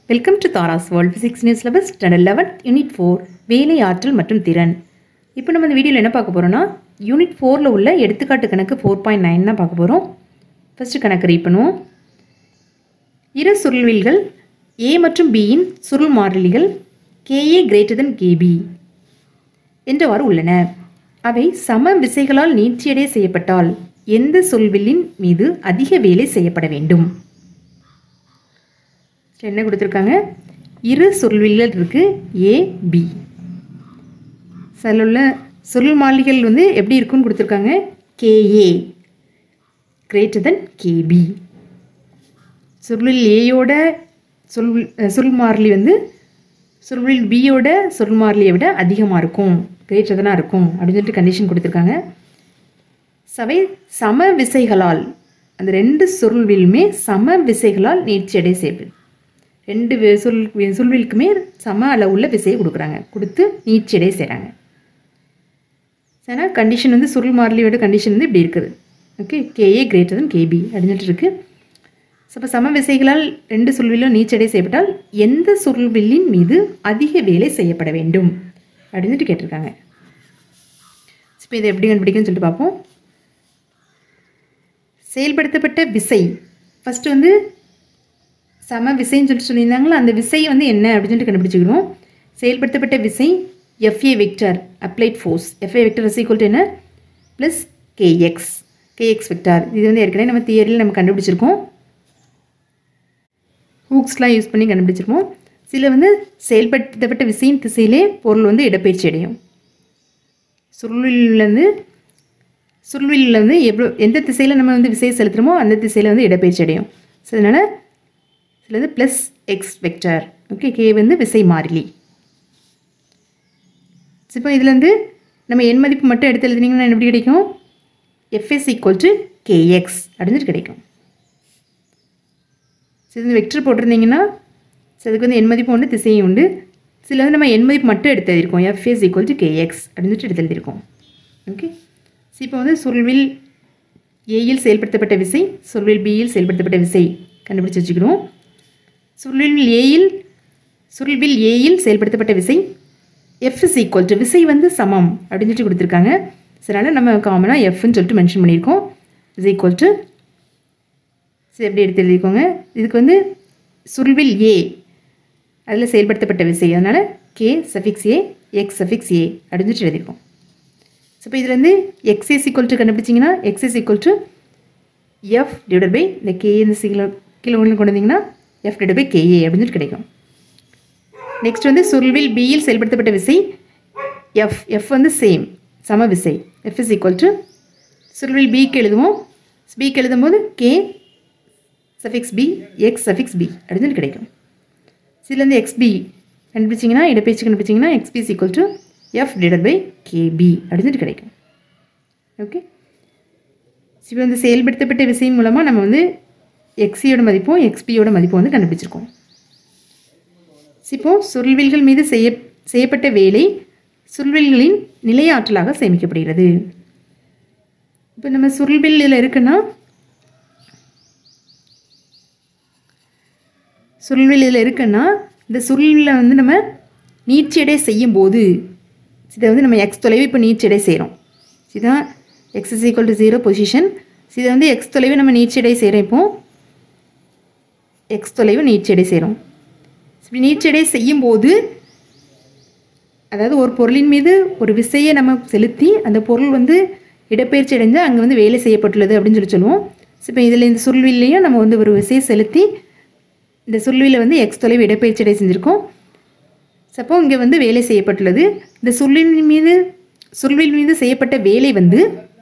welcome to தாராஸ் world physics news level standard eleven unit four வேலை ஆற்றல் மற்றும் திறன் இப்போ நம்ம இந்த வீடியோவில் என்ன பார்க்க போகிறோம்னா யூனிட் ஃபோரில் உள்ள எடுத்துக்காட்டு கணக்கு ஃபோர் பாயிண்ட் நைன் தான் பார்க்க போகிறோம் ஃபஸ்ட்டு கணக்கு ரீட் பண்ணுவோம் இரு சுருள்வில்கள் ஏ மற்றும் பியின் சுருள் மாறிலிகள் கேஏ கிரேட்டர் தென் கேபி என்றவாறு உள்ளன அவை சம விசைகளால் நீட்சியடைய செய்யப்பட்டால் எந்த சொல்வில்லின் மீது அதிக வேலை செய்யப்பட வேண்டும் என்ன கொடுத்துருக்காங்க இரு சுருள்வில்கள் இருக்குது ஏ பி அதில் உள்ள சுருள் மாறிலிகள் வந்து எப்படி இருக்குன்னு கொடுத்துருக்காங்க கேஏ கிரேட்டர் தென் கேபி சுருளில் ஏயோட சொல் சுருள் மாறிலி வந்து சுருளில் பியோட சுருள் மாறிலியை விட அதிகமாக இருக்கும் கிரேட்டர் தானாக இருக்கும் அப்படின்னு சொல்லிட்டு கண்டிஷன் கொடுத்துருக்காங்க சவை சம விசைகளால் அந்த ரெண்டு சுருள்விலுமே சம விசைகளால் நீட்சியடை செய்வது ரெண்டு வி- சுருள் வி- சுருள்விலுக்குமே சம அளவுள்ள விசையை கொடுக்குறாங்க கொடுத்து நீட்சியடை செய்கிறாங்க ஏன்னா கண்டிஷன் வந்து சுருள் மாறிலியோட கண்டிஷன் வந்து இப்படி இருக்குது okay KA greater than KB அப்படின்னு சொல்லிட்டு இருக்குது ஸோ இப்போ சம விசைகளால் ரெண்டு சுருள்விலும் நீச்சடை செய்யப்பட்டால் எந்த சுருள்வில்லின் மீது அதிக வேலை செய்யப்பட வேண்டும் அப்படின்னு சொல்லிட்டு கேட்டிருக்காங்க இப்போ இதை எப்படி கண்டுபிடிக்குன்னு சொல்லிட்டு பார்ப்போம் செயல்படுத்தப்பட்ட விசை ஃபஸ்ட்டு வந்து சம விசைன்னு சொல்லிட்டு சொல்லியிருந்தாங்களா அந்த விசை வந்து என்ன அப்படின்னு சொல்லிட்டு கண்டுபிடிச்சிக்கிறோம் செயல்படுத்தப்பட்ட விசை FA vector applied force FA vector is equal to என்ன ப்ளஸ் கேஎக்ஸ் கேஎக்ஸ் வெக்டார் இது வந்து ஏற்கனவே நம்ம தியரியில் நம்ம கண்டுபிடிச்சிருக்கோம் ஹூக்ஸ்லாம் யூஸ் பண்ணி கண்டுபிடிச்சிருப்போம் சில வந்து செயல்படுத்தப்பட்ட விசையின் திசையிலே பொருள் வந்து இடப்பெயர்ச்சி அடையும் சுருளிலேருந்து சுருளில் வந்து எவ்வளோ எந்த திசையில் நம்ம வந்து விசையை செலுத்துகிறோமோ அந்த திசையில் வந்து இடப்பெயர்ச்சி அடையும் ஸோ அதனால் சில வந்து plus X vector okay K வந்து விசை மாறிலி இப்போ இதில் வந்து நம்ம எண் மதிப்பு மட்டும் எடுத்து எழுதுனீங்கன்னா எப்படி கிடைக்கும் எஃப்எஸ் ஈக்குவல் டு கேஎக்ஸ் அப்படின்னு சொல்லி கிடைக்கும் ஸோ இது வெக்டர் போட்டிருந்தீங்கன்னா ஸோ அதுக்கு வந்து எண் மதிப்பு உண்டு திசையும் உண்டு சில வந்து நம்ம எண் மதிப்பு மட்டும் எடுத்து எழுதியிருக்கோம் எஃப்எஸ் ஈக்குவல் டு கேஎக்ஸ் அப்படின்னு சொல்லிட்டு எடுத்து எழுதியிருக்கோம் ஓகே ஸோ இப்போ வந்து சுருள்வில் ஏயில் செயல்படுத்தப்பட்ட விசை சுருள்வில் பியில் செயல்படுத்தப்பட்ட விசை கண்டுபிடிச்சு வச்சுக்கிறோம் சுருள்வில் ஏயில் சுருள்வில் ஏயில் செயல்படுத்தப்பட்ட விசை எஃப் இஸ் ஈக்குவல் டு விசை வந்து சமம் அப்படின்னு சொல்லிட்டு கொடுத்துருக்காங்க ஸோ அதனால் நம்ம காமனாக எஃப்னு சொல்லிட்டு மென்ஷன் பண்ணியிருக்கோம் இஸ் ஈக்குவல் டு சரி எப்படி எடுத்து எழுதிக்கோங்க இதுக்கு வந்து சுருள்வில் ஏ அதில் செயல்படுத்தப்பட்ட விசை அதனால் K suffix A X suffix A அப்படின்னு சொல்லிட்டு எழுதியிருக்கோம் ஸோ இப்போ இதில் வந்து எக்ஸ் இஸ் ஈக்குவல் டு கண்டுபிடிச்சிங்கன்னா X is equal to F divide by இந்த கே இந்த சிகிலோ கிலோ ஒன்று கொண்டு வந்தீங்கன்னா எஃப் டிவைட் பை கேஏ அப்படின்னு சொல்லிட்டு கிடைக்கும் நெக்ஸ்ட் வந்து சுருள்வில் பியில் செயல்படுத்தப்பட்ட விசை எஃப் எஃப் வந்து சேம் சம விசை எஃப் இஸ் ஈக்குவல் டு சுருள்வில் பிக்கு எழுதுவோம் பிக்கு எழுதும்போது K suffix B X suffix B அப்படின்னு சொல்லி கிடைக்கும் இதுலேருந்து எக்ஸ்பி கண்டுபிடிச்சிங்கன்னா இடப்பெயர்ச்சி கண்டுபிடிச்சிங்கன்னா XB is equal to F divide by KB அப்படின்னு சொல்லி கிடைக்கும் ஓகே இப்போ வந்து செயல்படுத்தப்பட்ட விசையின் மூலமாக நம்ம வந்து எக்ஸியோட மதிப்பும் எக்ஸ்பியோட மதிப்பும் வந்து கண்டுபிடிச்சிருக்கோம் இப்போ சுருள்வில்கள் மீது செய்ய செய்யப்பட்ட வேலை சுருள்வில்களின் நிலை ஆற்றலாக சேமிக்கப்படுகிறது இப்போ நம்ம சுருள்வில் இதில் இருக்குன்னா சுருள்வில் இதில் இருக்குன்னா இந்த சுருளில் வந்து நம்ம நீட்சியடை செய்யும் போது இதை வந்து நம்ம எக்ஸ் தொலைவு இப்போ நீட்சியடை செய்கிறோம் இதுதான் X is equal to zero position இதை வந்து எக்ஸ் தொலைவு நம்ம நீட்சியடை செய்கிறோம் இப்போ எக்ஸ் தொலைவு நீட்சியடை செய்கிறோம் இப்படி நீட்சியடை செய்யும்போது அதாவது ஒரு பொருளின் மீது ஒரு விசையை நம்ம செலுத்தி அந்த பொருள் வந்து இடப்பெயர்ச்சி அடைஞ்சு அங்கே வந்து வேலை செய்யப்பட்டுள்ளது அப்படின்னு சொல்லி சொல்லுவோம் ஸோ இப்போ இதில் இந்த சுருள்விலையும் நம்ம வந்து ஒரு விசையை செலுத்தி இந்த சுருள்வில வந்து எக்ஸ் தொலைவு இடப்பெயர்ச்சி அடை செஞ்சுருக்கோம் சப்போ இங்கே வந்து வேலை செய்யப்பட்டுள்ளது இந்த சுருளின் மீது சுருள்வில் மீது செய்யப்பட்ட வேலை வந்து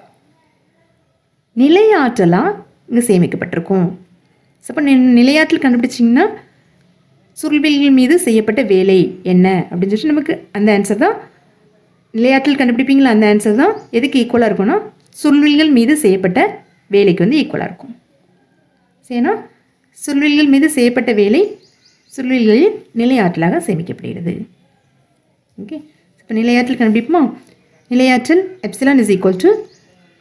நிலையாற்றலாக இங்கே சேமிக்கப்பட்டிருக்கும் சப்போ நிலையாற்றல் கண்டுபிடிச்சிங்கன்னா சுருள்வில்கள் மீது செய்யப்பட்ட வேலை என்ன அப்படின்னு சொல்லிட்டு நமக்கு அந்த ஆன்சர் தான் நிலையாற்றல் கண்டுபிடிப்பீங்களா அந்த ஆன்சர் தான் எதுக்கு ஈக்குவலாக இருக்கும்னா சுருள்வில்கள் மீது செய்யப்பட்ட வேலைக்கு வந்து ஈக்குவலாக இருக்கும் சரினா சுருள்வில்கள் மீது செய்யப்பட்ட வேலை சுருள்வில்களில் நிலையாற்றலாக சேமிக்கப்படுகிறது ஓகே இப்போ நிலையாற்றல் கண்டுபிடிப்போமா நிலையாற்றல் எப்சிலான் இஸ் ஈக்குவல் டு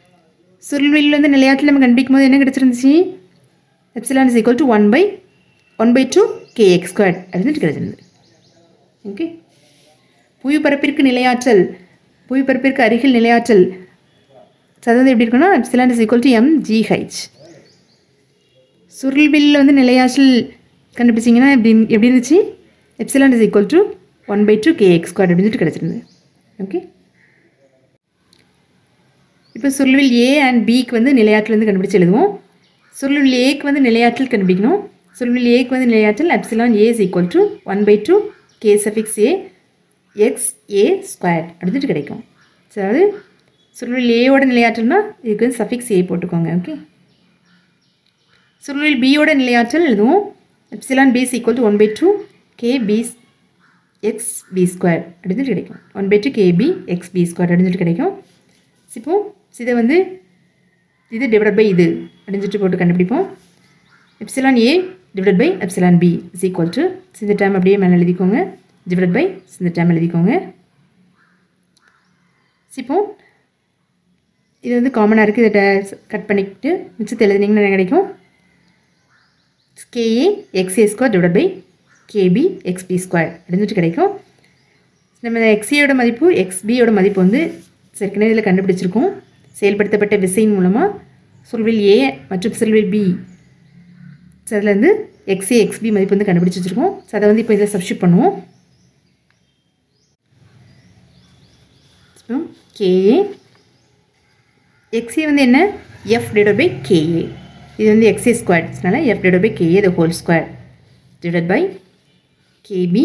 சுருள்வில் வந்து நிலையாற்றல் நம்ம கண்டுபிடிக்கும் போது என்ன கிடச்சிருந்துச்சு epsilon is equal to one by one by two K X square அப்படின்னு கிடைச்சிருந்தது ஓகே புவிப்பரப்பிற்கு நிலையாற்றல் புவிப்பரப்பிற்கு அருகில் நிலையாற்றல் சதவீதம் எப்படி இருக்குன்னா epsilon is equal to M GH சுருள்வில் வந்து நிலையாற்றல் கண்டுபிடிச்சிங்கன்னா எப்படி எப்படி இருந்துச்சு epsilon is equal to one by two K X square அப்படின்னு கிடச்சிருந்தது ஓகே இப்போ சுருள்வில் ஏ அண்ட் பிக்கு வந்து நிலையாற்றல் வந்து கண்டுபிடிச்சு எழுதுவோம் சுருள்வில் ஏக்கு வந்து நிலையாற்றல் கண்டுபிடிக்கணும் சுருள்வில் ஏக்கு வந்து நிலையாற்றல் epsilon A is equal to one by two K suffix A X A square அப்படின்ட்டு கிடைக்கும் ஸோ அதாவது சுருளில் ஏயோட நிலையாற்றல்னா இதுக்கு வந்து சஃபிக்ஸ் ஏ போட்டுக்கோங்க ஓகே சுருளில் பியோட நிலையாற்றல் எழுதுவோம் epsilon B equal to one by two K B X B square அப்படின்னு கிடைக்கும் one by two K B X B square அப்படின்னு கிடைக்கும் இப்போ இதை வந்து இது டிவைட் பை இது அப்படின்னு சொல்லிட்டு போட்டு கண்டுபிடிப்போம் epsilon A divide by epsilon B is equal to இந்த டைம் அப்படியே மேலே எழுதிக்கோங்க டிவைட் பை இந்த டைம் எழுதிக்கோங்க இப்போ இது வந்து காமனாக இருக்குது இதை கட் பண்ணிக்கிட்டு மிச்சத்தை எழுதுனீங்கன்னா என்ன கிடைக்கும் KA XA square divide by KB XB square அப்படின்னு கிடைக்கும் நம்ம இந்த எக்ஸியோட மதிப்பு எக்ஸ்பியோட மதிப்பு வந்து ஏற்கனவே இதில் கண்டுபிடிச்சிருக்கோம் செயல்படுத்தப்பட்ட விசையின் மூலமாக சொல்வில் ஏ மற்றும் சொல்வில் பி ஸோ அதில் வந்து எக்ஸே எக்ஸ்பி மதிப்பு வந்து கண்டுபிடிச்சி வச்சுருக்கோம் ஸோ அதை வந்து இப்போ இதில் சப்ஸ்டியூட் பண்ணுவோம் கேஏ எக்ஸே வந்து என்ன எஃப் டிவைட் பை கேஏ இது வந்து எக்ஸே ஸ்கொயர்ஸ்னால F divide by KA the whole square divide by KB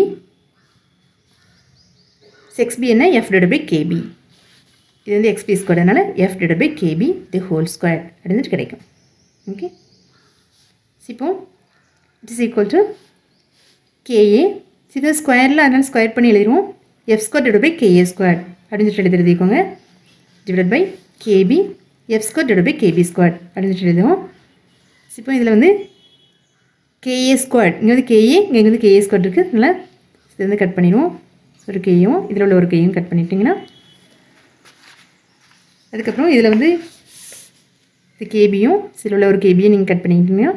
XB என்ன எஃப் டிவைட் பை கேபி இது வந்து எக்ஸ்பி ஸ்கொயர்னால F divide by KB the whole square அப்படின்னு கிடைக்கும் ஓகே இப்போ it is equal to KA இது ஸ்கொயரில் அதனால் ஸ்கொயர் பண்ணி எழுதிடுவோம் F square divide by KA square அப்படின்னு சொல்லிட்டு எழுதி எழுதிக்கோங்க divide by KB F square divide by KB square அப்படின்னு சொல்லிட்டு எழுதுவோம் இப்போ இதில் வந்து கேஏ ஸ்கொயர் இங்கே வந்து கேஏ இங்கே வந்து கேஏ ஸ்கொயர் இருக்குது அதனால் இது வந்து கட் பண்ணிடுவோம் ஒரு கேயும் இதில் உள்ள ஒரு கேயும் கட் பண்ணிட்டீங்கன்னா அதுக்கப்புறம் இதில் வந்து இது கேபியும் இதில் உள்ள ஒரு கேபியும் நீங்கள் கட் பண்ணிக்கிட்டீங்கன்னா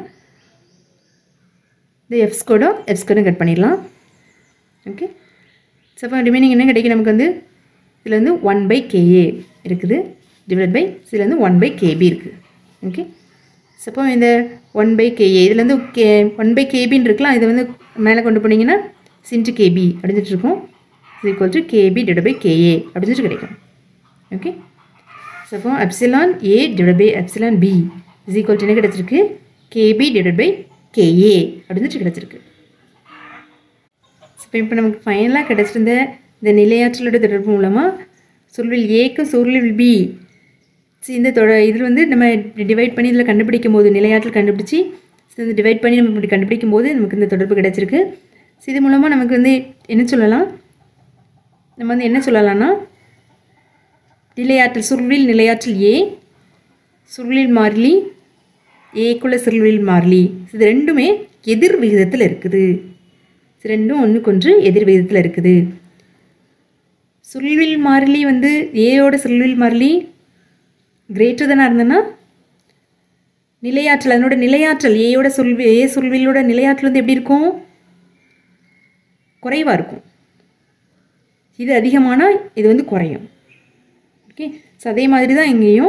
இந்த எஃப் ஸ்கோடும் எஃப் ஸ்கோடும் கட் பண்ணிடலாம் ஓகே ஸோ அப்போ ரிமைனிங் என்ன கிடைக்கும் நமக்கு வந்து இதில் வந்து ஒன் பை கேஏ இருக்குது டிவைட் பை இதில் வந்து ஒன் பை கேபி இருக்குது ஓகே ஸோ அப்போ இந்த ஒன் பை கேஏ இதில் வந்து கே ஒன் பை கேபின்னு இருக்கலாம் இதை வந்து மேலே கொண்டு போனீங்கன்னா சின்ட்டு கேபி அப்படின்னு இருக்கும் இது equal to KB divide by KA அப்படின்னு சொல்லிட்டு கிடைக்கும் ஓகே ஸோ அப்போ epsilon A divide by epsilon B is equal to என்ன கிடச்சிருக்கு கேபி டிவைட் பை கேஏ அப்படின்னு சொல்லிட்டு கிடச்சிருக்கு இப்போ இப்போ நமக்கு ஃபைனலாக கிடச்சிருந்த இந்த நிலையாற்றலோட தொடர்பு மூலமாக சுருளில் ஏக்கு சுருளில் பி இந்த தொட இதில் வந்து நம்ம டிவைட் பண்ணி இதில் கண்டுபிடிக்கும் போது நிலையாற்றல் கண்டுபிடிச்சி இந்த டிவைட் பண்ணி நம்ம இப்படி கண்டுபிடிக்கும் போது நமக்கு இந்த தொடர்பு கிடச்சிருக்கு ஸோ இது மூலமாக நமக்கு வந்து என்ன சொல்லலாம் நம்ம வந்து என்ன சொல்லலாம்னா நிலையாற்றல் சுருளில் நிலையாற்றல் ஏ சுருளில் மாறிலி ஏக்குள்ள சுருளில் மாறிலி இது ரெண்டுமே எதிர் விகிதத்தில் இருக்குது இது ரெண்டும் ஒன்றுக்கொன்று எதிர் விகிதத்தில் இருக்குது சுருள்வில் மாறிலி வந்து ஏயோட சுருள்வில் மாறிலி கிரேட்டர் தானே இருந்ததுன்னா நிலையாற்றல் அதனோட நிலையாற்றல் ஏயோட சுருள் ஏ சுருள்விலோட நிலையாற்றல் வந்து எப்படி இருக்கும் குறைவாக இருக்கும் இது அதிகமானால் இது வந்து குறையும் ஓகே ஸோ அதே மாதிரி தான் இங்கேயும்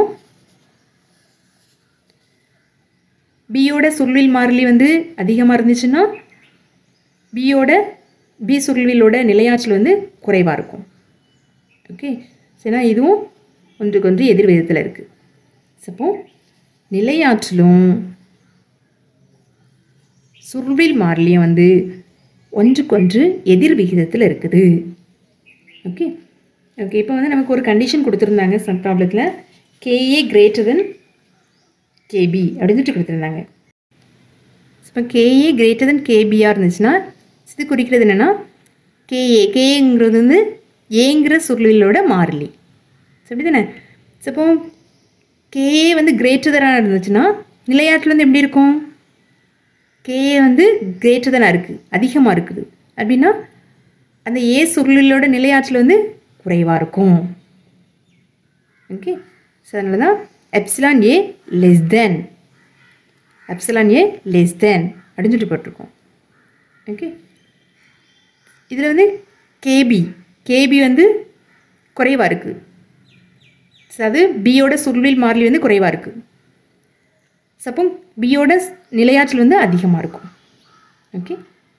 பியோட சுருளில் மாறிலி வந்து அதிகமாக இருந்துச்சுன்னா பியோட பி சுருள்விலோட நிலையாற்றல் வந்து குறைவாக இருக்கும் ஓகே சரினா இதுவும் ஒன்றுக்கு ஒன்று எதிர் விதத்தில் இருக்குது அப்போ நிலையாற்றலும் சுருள்வில் மாறிலியும் வந்து ஒன்றுக்கொன்று எதிர் விகிதத்தில் இருக்குது ஓகே ஓகே இப்போ வந்து நமக்கு ஒரு கண்டிஷன் கொடுத்துருந்தாங்க சம் ப்ராப்ளத்தில் கேஏ கிரேட்டர் தென் கேபி அப்படின்னு சொல்லிட்டு கொடுத்துருந்தாங்க இப்போ கேஏ கிரேட்டர் தென் கேபியாக இருந்துச்சுன்னா இது குறிக்கிறது என்னென்னா கேஏ கேங்கிறது வந்து ஏங்கிற சுருளிலோட மாறிலி ஸோ அப்படி தானே ஸோ அப்போ கேஏ வந்து கிரேட்டர் தனாக இருந்துச்சுன்னா நிலையாற்றல் வந்து எப்படி இருக்கும் கேஏ வந்து கிரேட்டர் தனாக இருக்குது அதிகமாக இருக்குது அப்படின்னா அந்த ஏ சுருளிலோட நிலையாற்றல் வந்து குறைவாக இருக்கும் ஓகே ஸோ அதனால தான் epsilon A less than epsilon A less than அப்படின்னு சொல்லிட்டு போட்டிருக்கோம் ஓகே இதில் வந்து கேபி கேபி வந்து குறைவாக இருக்குது அது பியோட சுருளில் மாறிலி வந்து குறைவாக இருக்குது சப்போ பியோட நிலையாற்றல் வந்து அதிகமாக இருக்கும் ஓகே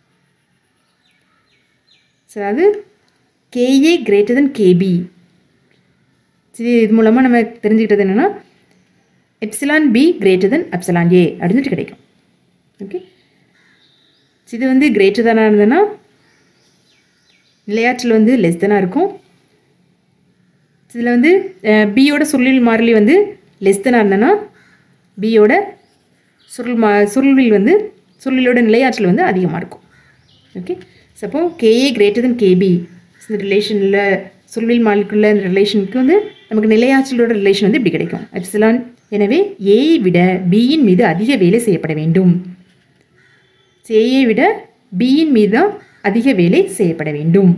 ஸோ அது கேஏ கிரேட்டர் தென் கேபி சரி இது மூலமாக நம்ம தெரிஞ்சுக்கிட்டது என்னென்னா epsilon B greater than epsilon A அப்படின்ட்டு கிடைக்கும் ஓகே இது வந்து கிரேட்டர் தானாக இருந்ததுன்னா நிலையாற்றல் வந்து லெஸ் தானாக இருக்கும் இதில் வந்து பியோட சுருளில் மாறிலி வந்து லெஸ் தானாக இருந்ததுன்னா பியோட சுருள் மா சுருளில் வந்து சுருளிலோட நிலையாற்றல் வந்து அதிகமாக இருக்கும் okay suppose KA greater than KB இந்த ரிலேஷனில் சுருளில் மாலிக்குள்ள இந்த ரிலேஷனுக்கு வந்து நமக்கு நிலையாற்றலோட ரிலேஷன் வந்து இப்படி கிடைக்கும் எப்சிலான் எனவே ஏயை விட பியின் மீது அதிக வேலை செய்யப்பட வேண்டும் ஏயை விட பியின் மீது தான் அதிக வேலை செய்யப்பட வேண்டும்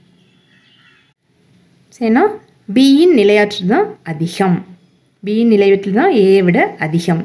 ஏன்னா பியின் நிலையாற்றல் தான் அதிகம் பியின் நிலையாற்றல் தான் ஏயை விட அதிகம்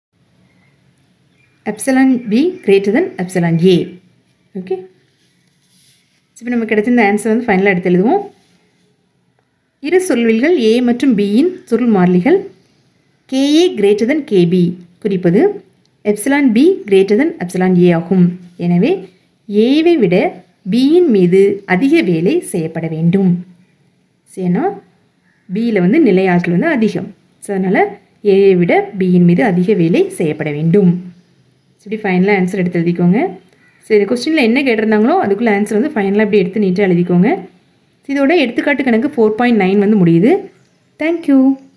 epsilon B greater than epsilon A okay இப்போ நமக்கு கிடைச்சிருந்த ஆன்சர் வந்து ஃபைனலாக எடுத்து எழுதுவோம் இரு சொல்வில்கள் ஏ மற்றும் பியின் சுருள் மாறிலிகள் கேஏ கிரேட்டர் தென் கேபி குறிப்பது epsilon B greater than epsilon A ஆகும் எனவே ஏவை விட பியின் மீது அதிக வேலை செய்யப்பட வேண்டும் ஏன்னா பியில் வந்து நிலையாற்றல் வந்து அதிகம் ஸோ அதனால் ஏயை விட பியின் மீது அதிக வேலை செய்யப்பட வேண்டும் இப்படி ஃபைனலாக ஆன்சர் எடுத்து எழுதிக்கோங்க சரி இந்த கொஸ்டினில் என்ன கேட்டிருந்தாங்களோ அதுக்குள்ளே ஆன்சர் வந்து ஃபைனலாக இப்படி எடுத்து நீட்டாக எழுதிக்கோங்க இதோட எடுத்துக்காட்டு கணக்கு ஃபோர் பாயிண்ட் நைன் வந்து முடியுது தேங்க்யூ